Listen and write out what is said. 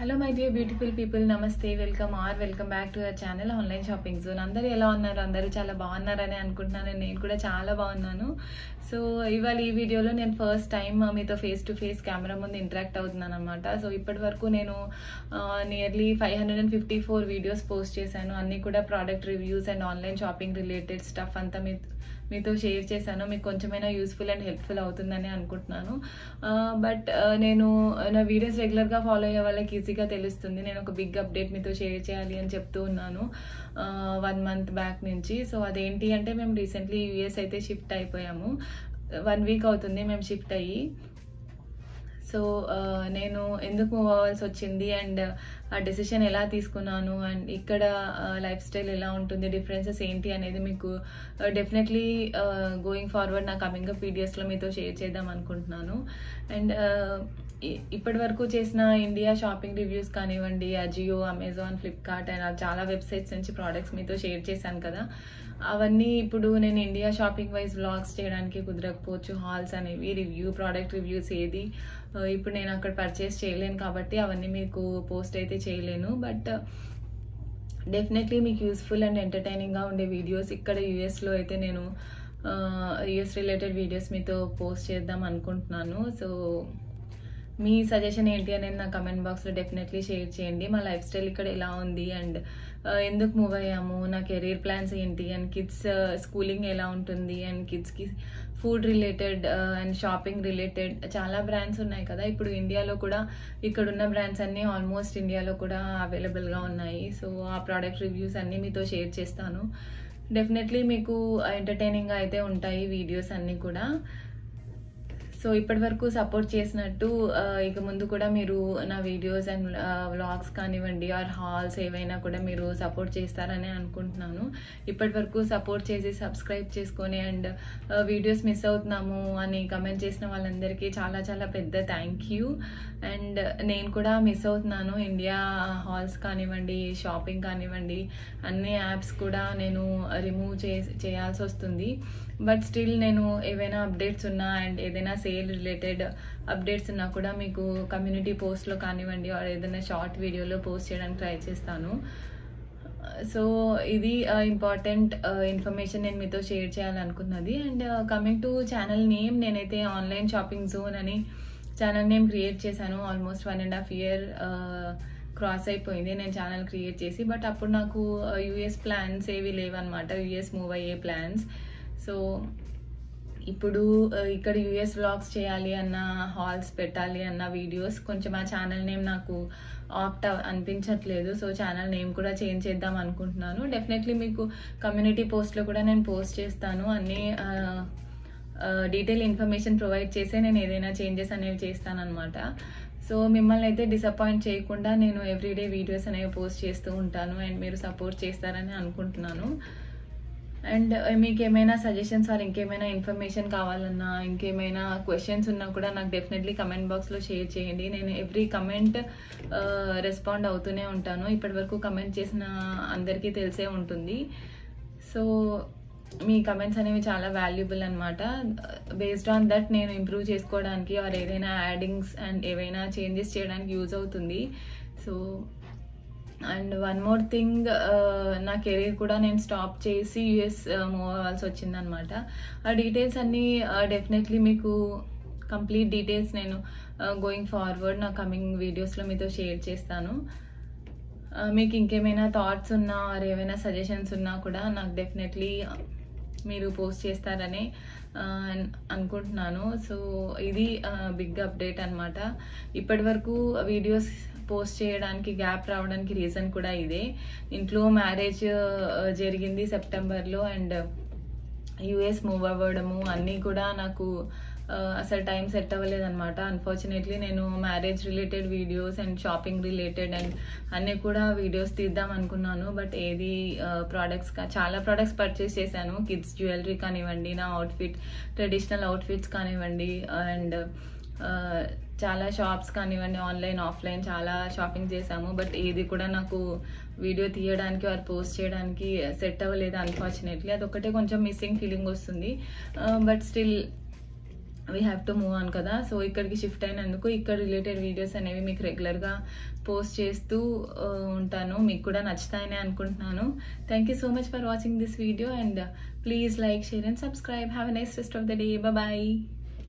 hello my dear beautiful people నమస్తే welcome or welcome back to our channel online shopping zone అందరూ ఎలా ఉన్నారు అందరూ చాలా బాగున్నారని అనుకుంటున్నాను నేను కూడా చాలా బాగున్నాను సో ఇవాళ ఈ వీడియోలో నేను ఫస్ట్ టైం మీతో ఫేస్ టు ఫేస్ కెమెరా ముందు ఇంటరాక్ట్ అవుతున్నాను అనమాట సో ఇప్పటి వరకు నేను nearly five hundred and fifty four videos post చేశాను అన్నీ కూడా product reviews and online shopping related stuff అంతా మీ మీతో షేర్ చేశాను మీకు కొంచెమైనా యూస్ఫుల్ అండ్ హెల్ప్ఫుల్ అవుతుందని అనుకుంటున్నాను బట్ నేను నా వీడియోస్ రెగ్యులర్గా ఫాలో అయ్యే వాళ్ళకి ఈజీగా తెలుస్తుంది నేను ఒక బిగ్ అప్డేట్ మీతో షేర్ చేయాలి అని చెప్తూ ఉన్నాను వన్ మంత్ బ్యాక్ నుంచి సో అదేంటి అంటే మేము రీసెంట్లీ యూఎస్ అయితే షిఫ్ట్ అయిపోయాము వన్ వీక్ అవుతుంది మేము షిఫ్ట్ అయ్యి సో నేను ఎందుకు మూవ్ అవ్వాల్సి వచ్చింది అండ్ ఆ డెసిషన్ ఎలా తీసుకున్నాను అండ్ ఇక్కడ లైఫ్ స్టైల్ ఎలా ఉంటుంది డిఫరెన్సెస్ ఏంటి అనేది మీకు డెఫినెట్లీ గోయింగ్ ఫార్వర్డ్ నా కమింగ్ అప్ వీడియోస్లో మీతో షేర్ చేద్దాం అనుకుంటున్నాను అండ్ ఇప్పటి వరకు చేసిన ఇండియా షాపింగ్ రివ్యూస్ కానివ్వండి అజియో అమెజాన్ ఫ్లిప్కార్ట్ అండ్ చాలా వెబ్సైట్స్ నుంచి ప్రోడక్ట్స్ మీతో షేర్ చేశాను కదా అవన్నీ ఇప్పుడు నేను ఇండియా షాపింగ్ వైజ్ వ్లాగ్స్ చేయడానికి కుదరకపోవచ్చు హాల్స్ అనేవి రివ్యూ ప్రోడక్ట్ రివ్యూస్ ఏది ఇప్పుడు నేను అక్కడ పర్చేస్ చేయలేను కాబట్టి అవన్నీ మీకు పోస్ట్ అయితే చేయలేను బట్ డెఫినెట్లీ మీకు యూస్ఫుల్ అండ్ ఎంటర్టైనింగ్గా ఉండే వీడియోస్ ఇక్కడ యూఎస్లో అయితే నేను యూఎస్ రిలేటెడ్ వీడియోస్ మీతో పోస్ట్ చేద్దాం అనుకుంటున్నాను సో మీ సజెషన్ ఏంటి అనేది నా కమెంట్ బాక్స్లో డెఫినెట్లీ షేర్ చేయండి మా లైఫ్ స్టైల్ ఇక్కడ ఎలా ఉంది అండ్ ఎందుకు మూవ్ అయ్యాము నా కెరీర్ ప్లాన్స్ ఏంటి అండ్ కిడ్స్ స్కూలింగ్ ఎలా ఉంటుంది అండ్ కిడ్స్కి food related and shopping related చాలా బ్రాండ్స్ ఉన్నాయి కదా ఇప్పుడు ఇండియాలో కూడా ఇక్కడ ఉన్న బ్రాండ్స్ అన్నీ ఆల్మోస్ట్ ఇండియాలో కూడా అవైలబుల్గా ఉన్నాయి సో ఆ ప్రోడక్ట్ రివ్యూస్ అన్నీ మీతో షేర్ చేస్తాను డెఫినెట్లీ మీకు ఎంటర్టైనింగ్గా అయితే ఉంటాయి వీడియోస్ అన్నీ కూడా సో ఇప్పటి వరకు సపోర్ట్ చేసినట్టు ఇక ముందు కూడా మీరు నా వీడియోస్ అండ్ వ్లాగ్స్ కానివ్వండి ఆర్ హాల్స్ ఏవైనా కూడా మీరు సపోర్ట్ చేస్తారని అనుకుంటున్నాను ఇప్పటి వరకు సపోర్ట్ చేసి సబ్స్క్రైబ్ చేసుకొని అండ్ వీడియోస్ మిస్ అవుతున్నాము అని కమెంట్ చేసిన వాళ్ళందరికీ చాలా చాలా పెద్ద థ్యాంక్ యూ అండ్ నేను కూడా మిస్ అవుతున్నాను ఇండియా హాల్స్ కానివ్వండి షాపింగ్ కానివ్వండి అన్ని యాప్స్ కూడా నేను రిమూవ్ చే చేయాల్సి వస్తుంది బట్ స్టిల్ నేను ఏవైనా అప్డేట్స్ ఉన్నా అండ్ ఏదైనా సేల్ రిలేటెడ్ అప్డేట్స్ ఉన్నా కూడా మీకు కమ్యూనిటీ పోస్ట్లో కానివ్వండి ఆర్ ఏదైనా షార్ట్ వీడియోలో పోస్ట్ చేయడానికి ట్రై చేస్తాను సో ఇది ఇంపార్టెంట్ ఇన్ఫర్మేషన్ నేను మీతో షేర్ చేయాలనుకున్నది and coming to channel name నేనైతే ఆన్లైన్ షాపింగ్ జోన్ అని ఛానల్ నేమ్ క్రియేట్ చేశాను almost one and half year cross అయిపోయింది నేను ఛానల్ క్రియేట్ చేసి బట్ అప్పుడు నాకు యూఎస్ ప్లాన్స్ ఏవి లేవన్నమాట యూఎస్ మూవ్ అయ్యే ప్లాన్స్ సో ఇప్పుడు ఇక్కడ యూఎస్ వ్లాగ్స్ చేయాలి అన్న హాల్స్ పెట్టాలి అన్న వీడియోస్ కొంచెం ఆ ఛానల్ నేమ్ నాకు ఆప్ట్ అనిపించట్లేదు సో ఛానల్ నేమ్ కూడా చేంజ్ చేద్దాం అనుకుంటున్నాను డెఫినెట్లీ మీకు కమ్యూనిటీ పోస్ట్లో కూడా నేను పోస్ట్ చేస్తాను అన్నీ డీటెయిల్ ఇన్ఫర్మేషన్ ప్రొవైడ్ చేసే నేను ఏదైనా చేంజెస్ అనేవి చేస్తానన్నమాట సో మిమ్మల్ని అయితే డిసప్పాయింట్ చేయకుండా నేను ఎవ్రీడే వీడియోస్ అనేవి పోస్ట్ చేస్తూ ఉంటాను అండ్ మీరు సపోర్ట్ చేస్తారని అనుకుంటున్నాను అండ్ మీకు ఏమైనా సజెషన్స్ ఆర్ ఇంకేమైనా ఇన్ఫర్మేషన్ కావాలన్నా ఇంకేమైనా క్వశ్చన్స్ ఉన్నా కూడా నాకు డెఫినెట్లీ కమెంట్ బాక్స్లో షేర్ చేయండి నేను ఎవ్రీ కమెంట్ రెస్పాండ్ అవుతూనే ఉంటాను ఇప్పటి వరకు కమెంట్ చేసిన అందరికీ తెలిసే ఉంటుంది సో మీ కమెంట్స్ అనేవి చాలా వాల్యుబుల్ అనమాట బేస్డ్ ఆన్ దట్ నేను ఇంప్రూవ్ చేసుకోవడానికి ఆర్ ఏదైనా యాడింగ్స్ అండ్ ఏవైనా చేంజెస్ చేయడానికి యూజ్ అవుతుంది so and one more thing నా కెరీర్ కూడా నేను స్టాప్ చేసి యుఎస్ మూవ్ అవ్వాల్సి వచ్చిందనమాట ఆ డీటెయిల్స్ అన్నీ డెఫినెట్లీ మీకు కంప్లీట్ డీటెయిల్స్ నేను గోయింగ్ ఫార్వర్డ్ నా కమింగ్ వీడియోస్లో మీతో షేర్ చేస్తాను మీకు ఇంకేమైనా థాట్స్ ఉన్నా ఆర్ ఏమైనా సజెషన్స్ ఉన్నా కూడా నాకు డెఫినెట్లీ మీరు పోస్ట్ చేస్తారని అనుకుంటున్నాను సో ఇది బిగ్ అప్డేట్ అనమాట ఇప్పటి వరకు వీడియోస్ పోస్ట్ చేయడానికి గ్యాప్ రావడానికి రీజన్ కూడా ఇదే ఇంట్లో మ్యారేజ్ జరిగింది సెప్టెంబర్లో అండ్ యుఎస్ మూవ్ అవ్వడము అన్నీ కూడా నాకు అసలు టైం సెట్ అవ్వలేదు అనమాట అన్ఫార్చునేట్లీ నేను marriage related videos and shopping related and అన్నీ కూడా వీడియోస్ తీద్దాం అనుకున్నాను బట్ ఏది ప్రోడక్ట్స్ చాలా ప్రోడక్ట్స్ పర్చేస్ చేశాను కిడ్స్ జ్యువెలరీ కానివ్వండి నా అవుట్ఫిట్ ట్రెడిషనల్ అవుట్ఫిట్స్ కానివ్వండి అండ్ చాలా షాప్స్ కానివ్వండి ఆన్లైన్ ఆఫ్లైన్ చాలా షాపింగ్ చేశాము బట్ ఏది కూడా నాకు వీడియో తీయడానికి వారు పోస్ట్ చేయడానికి సెట్ అవ్వలేదు అన్ఫార్చునేట్లీ అదొకటే కొంచెం మిస్సింగ్ ఫీలింగ్ వస్తుంది but still we have to move on కదా సో ఇక్కడికి షిఫ్ట్ అయినందుకు ఇక్కడ రిలేటెడ్ వీడియోస్ అనేవి మీకు రెగ్యులర్గా పోస్ట్ చేస్తూ ఆ, ఉంటాను మీకు కూడా నచ్చుతాయని అనుకుంటున్నాను thank you so much for watching this video and please like share and subscribe have a nice rest of the day bye